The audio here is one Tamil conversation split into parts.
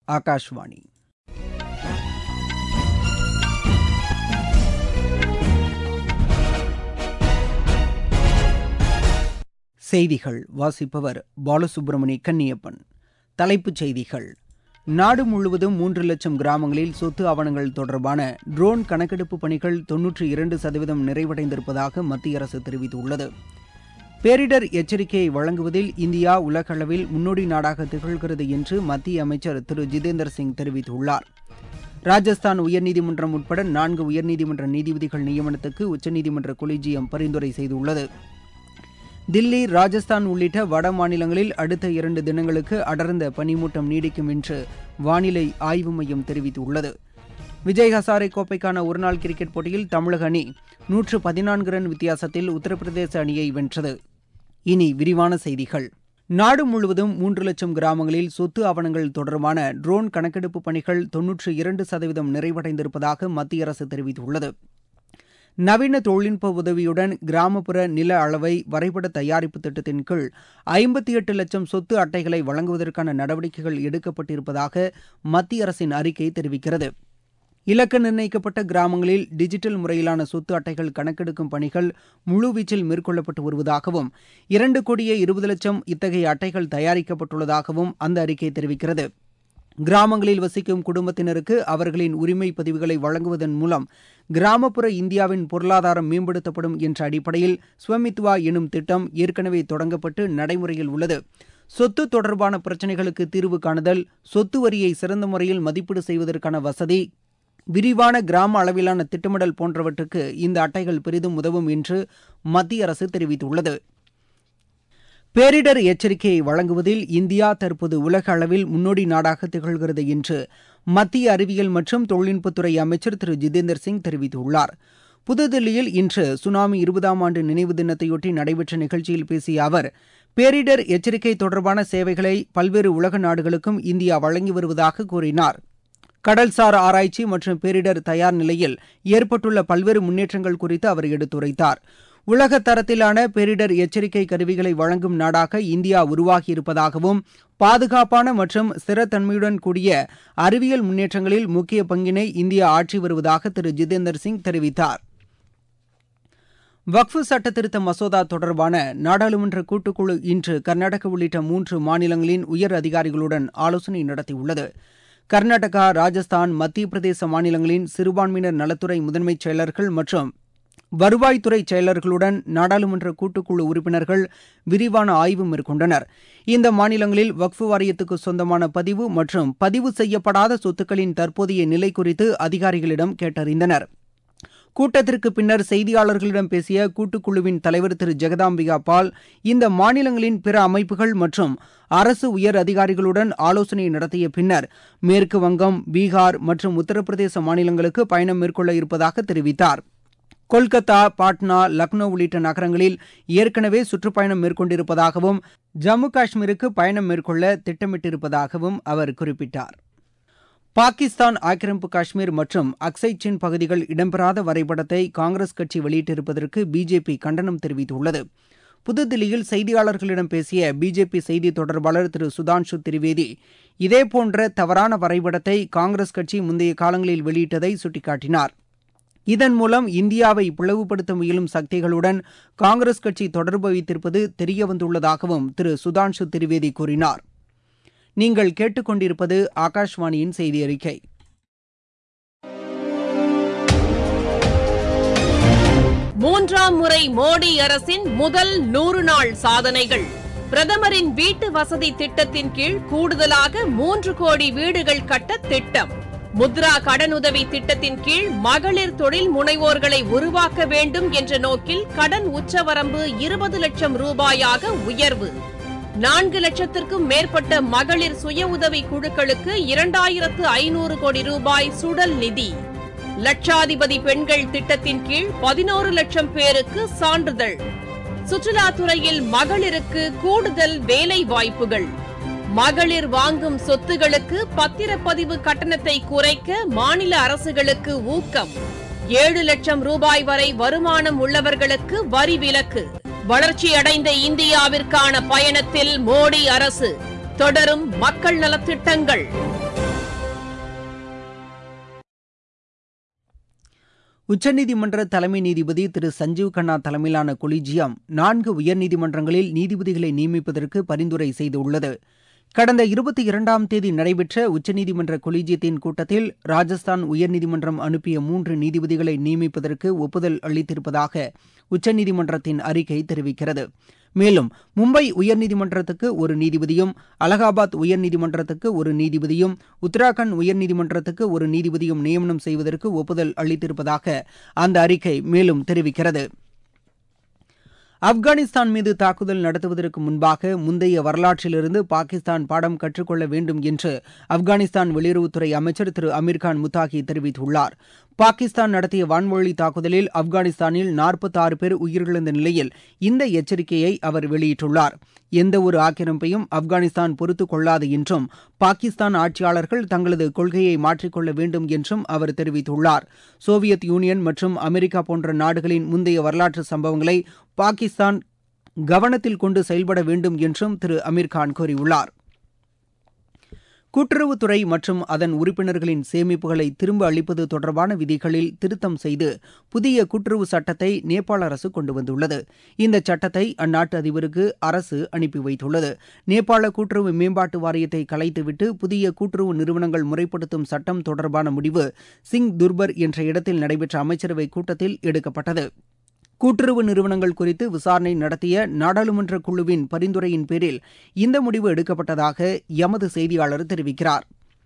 ஆகாஷ்வாணி செய்திகள் வாசிப்பவர் பாலசுப்ரமணி கன்னியப்பன் தலைப்புச் செய்திகள் நாடு முழுவதும் மூன்று லட்சம் கிராமங்களில் சொத்து ஆவணங்கள் தொடர்பான ட்ரோன் கணக்கெடுப்பு பணிகள் தொன்னூற்றி இரண்டு சதவீதம் நிறைவடைந்திருப்பதாக மத்திய அரசு தெரிவித்துள்ளது பேரிடர் எச்சரிக்கையை வழங்குவதில் இந்தியா உலகளவில் முன்னோடி நாடாக திகழ்கிறது என்று மத்திய அமைச்சர் திரு ஜிதேந்தர் சிங் தெரிவித்துள்ளார் ராஜஸ்தான் உயர்நீதிமன்றம் உட்பட நான்கு உயர்நீதிமன்ற நீதிபதிகள் நியமனத்துக்கு உச்சநீதிமன்ற கொலிஜியம் பரிந்துரை செய்துள்ளது தில்லி ராஜஸ்தான் உள்ளிட்ட வட மாநிலங்களில் அடுத்த இரண்டு தினங்களுக்கு அடர்ந்த பனிமூட்டம் நீடிக்கும் என்று வானிலை ஆய்வு மையம் தெரிவித்துள்ளது விஜய் ஹசாரே கோப்பைக்கான ஒருநாள் கிரிக்கெட் போட்டியில் தமிழக அணி நூற்று பதினான்கு ரன் வித்தியாசத்தில் உத்தரப்பிரதேச அணியை வென்றது இனி விரிவான செய்திகள் நாடு முழுவதும் மூன்று லட்சம் கிராமங்களில் சொத்து ஆவணங்கள் தொடர்பான ட்ரோன் கணக்கெடுப்பு பணிகள் தொன்னூற்று இரண்டு சதவீதம் நிறைவடைந்திருப்பதாக மத்திய அரசு தெரிவித்துள்ளது நவீன தொழில்நுட்ப உதவியுடன் கிராமப்புற நில அளவை வரைபட தயாரிப்பு திட்டத்தின் கீழ் ஐம்பத்தி எட்டு லட்சம் சொத்து அட்டைகளை வழங்குவதற்கான நடவடிக்கைகள் எடுக்கப்பட்டிருப்பதாக மத்திய அரசின் அறிக்கை தெரிவிக்கிறது இலக்கு நிர்ணயிக்கப்பட்ட கிராமங்களில் டிஜிட்டல் முறையிலான சொத்து அட்டைகள் கணக்கெடுக்கும் பணிகள் முழுவீச்சில் மேற்கொள்ளப்பட்டு வருவதாகவும் இரண்டு கோடியே இருபது லட்சம் இத்தகைய அட்டைகள் தயாரிக்கப்பட்டுள்ளதாகவும் அந்த அறிக்கை தெரிவிக்கிறது கிராமங்களில் வசிக்கும் குடும்பத்தினருக்கு அவர்களின் உரிமை பதிவுகளை வழங்குவதன் மூலம் கிராமப்புற இந்தியாவின் பொருளாதாரம் மேம்படுத்தப்படும் என்ற அடிப்படையில் ஸ்வமித்வா எனும் திட்டம் ஏற்கனவே தொடங்கப்பட்டு நடைமுறையில் உள்ளது சொத்து தொடர்பான பிரச்சினைகளுக்கு தீர்வு காணுதல் சொத்து வரியை சிறந்த முறையில் மதிப்பீடு செய்வதற்கான வசதி விரிவான கிராம அளவிலான திட்டமிடல் போன்றவற்றுக்கு இந்த அட்டைகள் பெரிதும் உதவும் என்று மத்திய அரசு தெரிவித்துள்ளது பேரிடர் எச்சரிக்கையை வழங்குவதில் இந்தியா தற்போது உலக அளவில் முன்னோடி நாடாக திகழ்கிறது என்று மத்திய அறிவியல் மற்றும் தொழில்நுட்பத்துறை அமைச்சர் திரு ஜிதேந்தர் சிங் தெரிவித்துள்ளார் புதுதில்லியில் இன்று சுனாமி இருபதாம் ஆண்டு நினைவு தினத்தையொட்டி நடைபெற்ற நிகழ்ச்சியில் பேசிய அவர் பேரிடர் எச்சரிக்கை தொடர்பான சேவைகளை பல்வேறு உலக நாடுகளுக்கும் இந்தியா வழங்கி வருவதாக கூறினார் கடல்சார் ஆராய்ச்சி மற்றும் பேரிடர் தயார் நிலையில் ஏற்பட்டுள்ள பல்வேறு முன்னேற்றங்கள் குறித்து அவர் எடுத்துரைத்தார் உலக தரத்திலான பேரிடர் எச்சரிக்கை கருவிகளை வழங்கும் நாடாக இந்தியா உருவாகியிருப்பதாகவும் பாதுகாப்பான மற்றும் ஸ்திரத்தன்மையுடன் கூடிய அறிவியல் முன்னேற்றங்களில் முக்கிய பங்கினை இந்தியா ஆற்றி வருவதாக திரு ஜிதேந்தர் சிங் தெரிவித்தார் வக்ஃபு சட்ட திருத்த மசோதா தொடர்பான நாடாளுமன்ற கூட்டுக்குழு இன்று கர்நாடக உள்ளிட்ட மூன்று மாநிலங்களின் உயர் அதிகாரிகளுடன் ஆலோசனை நடத்தியுள்ளது கர்நாடகா ராஜஸ்தான் மத்திய பிரதேச மாநிலங்களின் சிறுபான்மையினர் நலத்துறை முதன்மைச் செயலர்கள் மற்றும் வருவாய்த்துறை செயலர்களுடன் நாடாளுமன்ற கூட்டுக்குழு உறுப்பினர்கள் விரிவான ஆய்வு மேற்கொண்டனர் இந்த மாநிலங்களில் வக்ஃபு வாரியத்துக்கு சொந்தமான பதிவு மற்றும் பதிவு செய்யப்படாத சொத்துக்களின் தற்போதைய நிலை குறித்து அதிகாரிகளிடம் கேட்டறிந்தனர் கூட்டத்திற்கு பின்னர் செய்தியாளர்களிடம் பேசிய கூட்டுக்குழுவின் தலைவர் திரு ஜெகதாம்பிகா பால் இந்த மாநிலங்களின் பிற அமைப்புகள் மற்றும் அரசு உயர் அதிகாரிகளுடன் ஆலோசனை நடத்திய பின்னர் மேற்கு வங்கம் பீகார் மற்றும் உத்தரப்பிரதேச மாநிலங்களுக்கு பயணம் மேற்கொள்ள இருப்பதாக தெரிவித்தார் கொல்கத்தா பாட்னா லக்னோ உள்ளிட்ட நகரங்களில் ஏற்கனவே சுற்றுப்பயணம் மேற்கொண்டிருப்பதாகவும் ஜம்மு காஷ்மீருக்கு பயணம் மேற்கொள்ள திட்டமிட்டிருப்பதாகவும் அவர் குறிப்பிட்டார் பாகிஸ்தான் ஆக்கிரமிப்பு காஷ்மீர் மற்றும் அக்சை சின் பகுதிகள் இடம்பெறாத வரைபடத்தை காங்கிரஸ் கட்சி வெளியிட்டிருப்பதற்கு பிஜேபி கண்டனம் தெரிவித்துள்ளது புதுதில்லியில் செய்தியாளர்களிடம் பேசிய பிஜேபி செய்தி தொடர்பாளர் திரு சுதான்ஷு திரிவேதி இதேபோன்ற தவறான வரைபடத்தை காங்கிரஸ் கட்சி முந்தைய காலங்களில் வெளியிட்டதை சுட்டிக்காட்டினார் இதன் மூலம் இந்தியாவை பிளவுபடுத்த முயலும் சக்திகளுடன் காங்கிரஸ் கட்சி தொடர்பு வைத்திருப்பது தெரியவந்துள்ளதாகவும் திரு சுதான்ஷு திரிவேதி கூறினார் நீங்கள் கேட்டுக்கொண்டிருப்பது ஆகாஷ்வாணியின் செய்தி அறிக்கை மூன்றாம் முறை மோடி அரசின் முதல் நூறு நாள் சாதனைகள் பிரதமரின் வீட்டு வசதி திட்டத்தின் கீழ் கூடுதலாக மூன்று கோடி வீடுகள் கட்ட திட்டம் முத்ரா கடனுதவி திட்டத்தின் கீழ் மகளிர் தொழில் முனைவோர்களை உருவாக்க வேண்டும் என்ற நோக்கில் கடன் உச்சவரம்பு இருபது லட்சம் ரூபாயாக உயர்வு நான்கு லட்சத்திற்கும் மேற்பட்ட மகளிர் சுய உதவி குழுக்களுக்கு இரண்டாயிரத்து ஐநூறு கோடி ரூபாய் சுடல் நிதி லட்சாதிபதி பெண்கள் திட்டத்தின் கீழ் பதினோரு லட்சம் பேருக்கு சான்றிதழ் சுற்றுலாத்துறையில் மகளிருக்கு கூடுதல் வேலை வாய்ப்புகள் மகளிர் வாங்கும் சொத்துகளுக்கு பத்திரப்பதிவு கட்டணத்தை குறைக்க மாநில அரசுகளுக்கு ஊக்கம் ஏழு லட்சம் ரூபாய் வரை வருமானம் உள்ளவர்களுக்கு வரி விலக்கு வளர்ச்சியடைந்த இந்தியாவிற்கான பயணத்தில் மோடி அரசு தொடரும் மக்கள் நலத்திட்டங்கள் உச்சநீதிமன்ற தலைமை நீதிபதி திரு சஞ்சீவ் கண்ணா தலைமையிலான கொலிஜியம் நான்கு உயர்நீதிமன்றங்களில் நீதிபதிகளை நியமிப்பதற்கு பரிந்துரை செய்துள்ளது கடந்த இருபத்தி இரண்டாம் தேதி நடைபெற்ற உச்சநீதிமன்ற கொலிஜியத்தின் கூட்டத்தில் ராஜஸ்தான் உயர்நீதிமன்றம் அனுப்பிய மூன்று நீதிபதிகளை நியமிப்பதற்கு ஒப்புதல் அளித்திருப்பதாக உச்சநீதிமன்றத்தின் அறிக்கை தெரிவிக்கிறது மேலும் மும்பை உயர்நீதிமன்றத்துக்கு ஒரு நீதிபதியும் அலகாபாத் உயர்நீதிமன்றத்துக்கு ஒரு நீதிபதியும் உத்தராகண்ட் உயர்நீதிமன்றத்துக்கு ஒரு நீதிபதியும் நியமனம் செய்வதற்கு ஒப்புதல் அளித்திருப்பதாக அந்த அறிக்கை மேலும் தெரிவிக்கிறது ஆப்கானிஸ்தான் மீது தாக்குதல் நடத்துவதற்கு முன்பாக முந்தைய வரலாற்றிலிருந்து பாகிஸ்தான் பாடம் கற்றுக்கொள்ள வேண்டும் என்று ஆப்கானிஸ்தான் வெளியுறவுத்துறை அமைச்சர் திரு அமீர்கான் முத்தாகி தெரிவித்துள்ளார் பாகிஸ்தான் நடத்திய வான்வழி தாக்குதலில் ஆப்கானிஸ்தானில் நாற்பத்தாறு பேர் உயிரிழந்த நிலையில் இந்த எச்சரிக்கையை அவர் வெளியிட்டுள்ளார் எந்த ஒரு ஆக்கிரமிப்பையும் ஆப்கானிஸ்தான் பொறுத்துக் கொள்ளாது என்றும் பாகிஸ்தான் ஆட்சியாளர்கள் தங்களது கொள்கையை மாற்றிக்கொள்ள வேண்டும் என்றும் அவர் தெரிவித்துள்ளார் சோவியத் யூனியன் மற்றும் அமெரிக்கா போன்ற நாடுகளின் முந்தைய வரலாற்று சம்பவங்களை பாகிஸ்தான் கவனத்தில் கொண்டு செயல்பட வேண்டும் என்றும் திரு அமீர்கான் கூறியுள்ளார் கூட்டுறவுத்துறை மற்றும் அதன் உறுப்பினர்களின் சேமிப்புகளை திரும்ப அளிப்பது தொடர்பான விதிகளில் திருத்தம் செய்து புதிய கூட்டுறவு சட்டத்தை நேபாள அரசு கொண்டு வந்துள்ளது இந்த சட்டத்தை அந்நாட்டு அதிபருக்கு அரசு அனுப்பி வைத்துள்ளது நேபாள கூட்டுறவு மேம்பாட்டு வாரியத்தை கலைத்துவிட்டு புதிய கூட்டுறவு நிறுவனங்கள் முறைப்படுத்தும் சட்டம் தொடர்பான முடிவு சிங் துர்பர் என்ற இடத்தில் நடைபெற்ற அமைச்சரவை கூட்டத்தில் எடுக்கப்பட்டது கூட்டுறவு நிறுவனங்கள் குறித்து விசாரணை நடத்திய நாடாளுமன்ற குழுவின் பரிந்துரையின் பேரில் இந்த முடிவு எடுக்கப்பட்டதாக எமது செய்தியாளர் தெரிவிக்கிறார்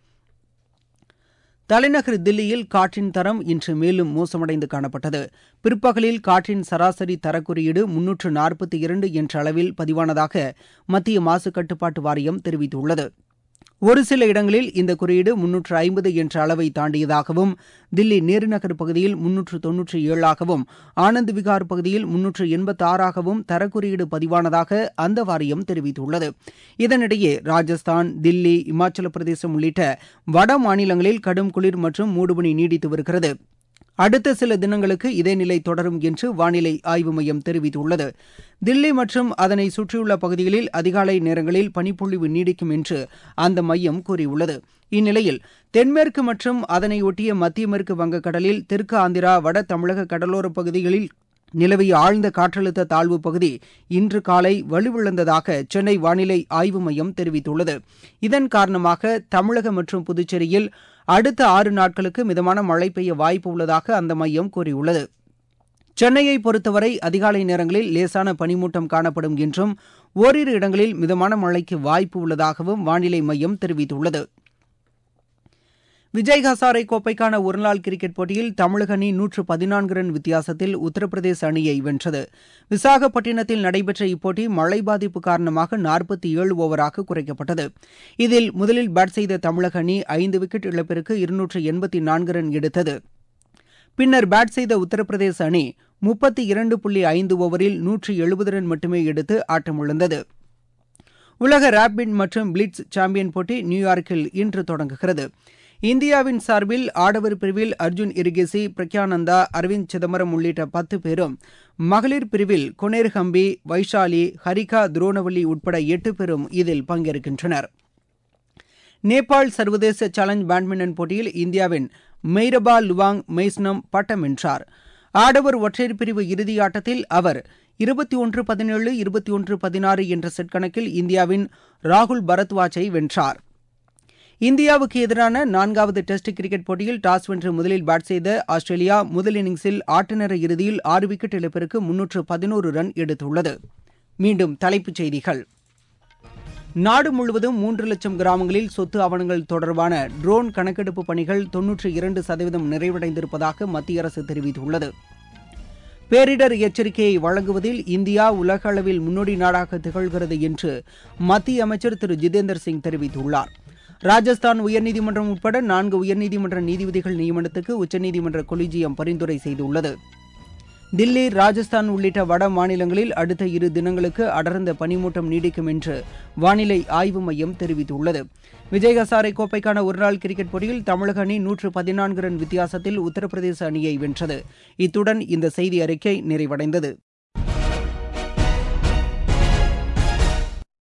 தலைநகர் தில்லியில் காற்றின் தரம் இன்று மேலும் மோசமடைந்து காணப்பட்டது பிற்பகலில் காற்றின் சராசரி தரக்குறியீடு முன்னூற்று நாற்பத்தி இரண்டு என்ற அளவில் பதிவானதாக மத்திய மாசு கட்டுப்பாட்டு வாரியம் தெரிவித்துள்ளது ஒரு சில இடங்களில் இந்த குறியீடு முன்னூற்று ஐம்பது என்ற அளவை தாண்டியதாகவும் தில்லி நேருநகர் பகுதியில் முன்னூற்று தொன்னூற்றி ஏழாகவும் ஆனந்த் விகார் பகுதியில் முன்னூற்று எண்பத்தி ஆறாகவும் தரக்குறியீடு பதிவானதாக அந்த வாரியம் தெரிவித்துள்ளது இதனிடையே ராஜஸ்தான் தில்லி இமாச்சல பிரதேசம் உள்ளிட்ட வட மாநிலங்களில் கடும் குளிர் மற்றும் மூடுபனி நீடித்து வருகிறது அடுத்த சில தினங்களுக்கு இதே நிலை தொடரும் என்று வானிலை ஆய்வு மையம் தெரிவித்துள்ளது தில்லி மற்றும் அதனை சுற்றியுள்ள பகுதிகளில் அதிகாலை நேரங்களில் பனிப்பொழிவு நீடிக்கும் என்று அந்த மையம் கூறியுள்ளது இந்நிலையில் தென்மேற்கு மற்றும் அதனை ஒட்டிய மத்திய மேற்கு வங்கக்கடலில் தெற்கு ஆந்திரா வட தமிழக கடலோரப் பகுதிகளில் நிலவிய ஆழ்ந்த காற்றழுத்த தாழ்வு பகுதி இன்று காலை வலுவிழந்ததாக சென்னை வானிலை ஆய்வு மையம் தெரிவித்துள்ளது இதன் காரணமாக தமிழக மற்றும் புதுச்சேரியில் அடுத்த ஆறு நாட்களுக்கு மிதமான மழை பெய்ய வாய்ப்பு உள்ளதாக அந்த மையம் கூறியுள்ளது சென்னையை பொறுத்தவரை அதிகாலை நேரங்களில் லேசான பனிமூட்டம் காணப்படும் என்றும் ஓரிரு இடங்களில் மிதமான மழைக்கு வாய்ப்பு உள்ளதாகவும் வானிலை மையம் தெரிவித்துள்ளது விஜய் ஹசாரே கோப்பைக்கான ஒருநாள் கிரிக்கெட் போட்டியில் தமிழக அணி நூற்று பதினான்கு ரன் வித்தியாசத்தில் உத்தரப்பிரதேச அணியை வென்றது விசாகப்பட்டினத்தில் நடைபெற்ற இப்போட்டி மழை பாதிப்பு காரணமாக நாற்பத்தி ஏழு ஓவராக குறைக்கப்பட்டது இதில் முதலில் பேட் செய்த தமிழக அணி ஐந்து விக்கெட் இழப்பிற்கு இருநூற்று எண்பத்தி நான்கு ரன் எடுத்தது பின்னர் பேட் செய்த உத்தரப்பிரதேச அணி முப்பத்தி இரண்டு புள்ளி ஐந்து ஓவரில் நூற்று எழுபது ரன் மட்டுமே எடுத்து ஆட்டமிழந்தது உலக ரேபிட் மற்றும் பிளிட்ஸ் சாம்பியன் போட்டி நியூயார்க்கில் இன்று தொடங்குகிறது இந்தியாவின் சார்பில் ஆடவர் பிரிவில் அர்ஜுன் இரிகேசி பிரக்யானந்தா அரவிந்த் சிதம்பரம் உள்ளிட்ட பத்து பேரும் மகளிர் பிரிவில் கொனேர் ஹம்பி வைஷாலி ஹரிகா துரோணவல்லி உட்பட எட்டு பேரும் இதில் பங்கேற்கின்றனர் நேபாள் சர்வதேச சேலஞ்ச் பேட்மிண்டன் போட்டியில் இந்தியாவின் மெய்ரபா லுவாங் மெய்ஸ்னம் பட்டம் வென்றார் ஆடவர் ஒற்றையர் பிரிவு இறுதி ஆட்டத்தில் அவர் இருபத்தி ஒன்று பதினேழு இருபத்தி ஒன்று பதினாறு என்ற செட் கணக்கில் இந்தியாவின் ராகுல் பரத்வாஜை வென்றார் இந்தியாவுக்கு எதிரான நான்காவது டெஸ்ட் கிரிக்கெட் போட்டியில் டாஸ் வென்று முதலில் பேட் செய்த ஆஸ்திரேலியா முதல் இன்னிங்ஸில் ஆட்டநேர இறுதியில் ஆறு விக்கெட் இழப்பிற்கு முன்னூற்று பதினோரு ரன் எடுத்துள்ளது மீண்டும் தலைப்புச் செய்திகள் நாடு முழுவதும் மூன்று லட்சம் கிராமங்களில் சொத்து ஆவணங்கள் தொடர்பான ட்ரோன் கணக்கெடுப்பு பணிகள் தொன்னூற்றி இரண்டு சதவீதம் நிறைவடைந்திருப்பதாக மத்திய அரசு தெரிவித்துள்ளது பேரிடர் எச்சரிக்கையை வழங்குவதில் இந்தியா உலக அளவில் முன்னோடி நாடாக திகழ்கிறது என்று மத்திய அமைச்சர் திரு ஜிதேந்தர் சிங் தெரிவித்துள்ளார் ராஜஸ்தான் உயர்நீதிமன்றம் உட்பட நான்கு உயர்நீதிமன்ற நீதிபதிகள் நியமனத்துக்கு உச்சநீதிமன்ற கொலிஜியம் பரிந்துரை செய்துள்ளது தில்லி ராஜஸ்தான் உள்ளிட்ட வட மாநிலங்களில் அடுத்த இரு தினங்களுக்கு அடர்ந்த பனிமூட்டம் நீடிக்கும் என்று வானிலை ஆய்வு மையம் தெரிவித்துள்ளது விஜய் ஹசாரே கோப்பைக்கான ஒருநாள் கிரிக்கெட் போட்டியில் தமிழக அணி நூற்று பதினான்கு ரன் வித்தியாசத்தில் உத்தரப்பிரதேச அணியை வென்றது இத்துடன் இந்த செய்தி அறிக்கை நிறைவடைந்தது